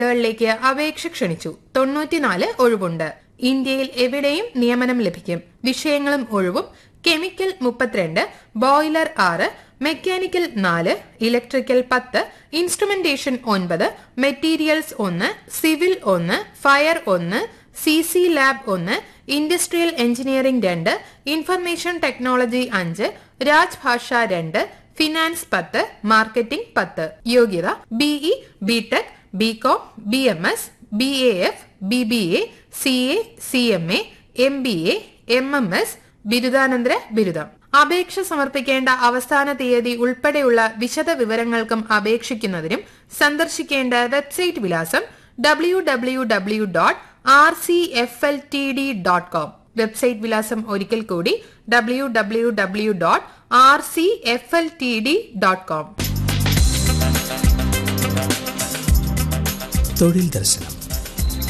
കളിലേക്ക് അപേക്ഷ ക്ഷണിച്ചു തൊണ്ണൂറ്റിനാല് ഒഴിവുണ്ട് ഇന്ത്യയിൽ എവിടെയും നിയമനം ലഭിക്കും വിഷയങ്ങളും ഒഴിവും കെമിക്കൽ മുപ്പത്തിരണ്ട് ബോയിലർ ആറ് മെക്കാനിക്കൽ നാല് ഇലക്ട്രിക്കൽ പത്ത് ഇൻസ്ട്രുമെന്റേഷൻ ഒൻപത് മെറ്റീരിയൽസ് ഒന്ന് സിവിൽ ഒന്ന് ഫയർ ഒന്ന് സി സി ലാബ് ഒന്ന് ഇൻഡസ്ട്രിയൽ എഞ്ചിനീയറിംഗ് രണ്ട് ഇൻഫർമേഷൻ ടെക്നോളജി അഞ്ച് രാജ്ഭാഷ രണ്ട് ഫിനാൻസ് പത്ത് മാർക്കറ്റിംഗ് പത്ത് യോഗ്യത BE BTech BCom B M S B A F B B A C A C M A M B A M M S ബിരുദാനന്തര ബിരുദം അപേക്ഷ സമർപ്പിക്കേണ്ട അവസാന തീയതി ഉൾപ്പെടെയുള്ള വിശദ വിവരങ്ങൾക്കും അപേക്ഷിക്കുന്നതിനും സന്ദർശിക്കേണ്ട വെബ്സൈറ്റ് വിലാസം W W W dot R C F L T D dot com website വിലാസം ഒരിക്കൽ കൂടി W W W dot R C F L T D dot com തൊഴിൽ ദർശനം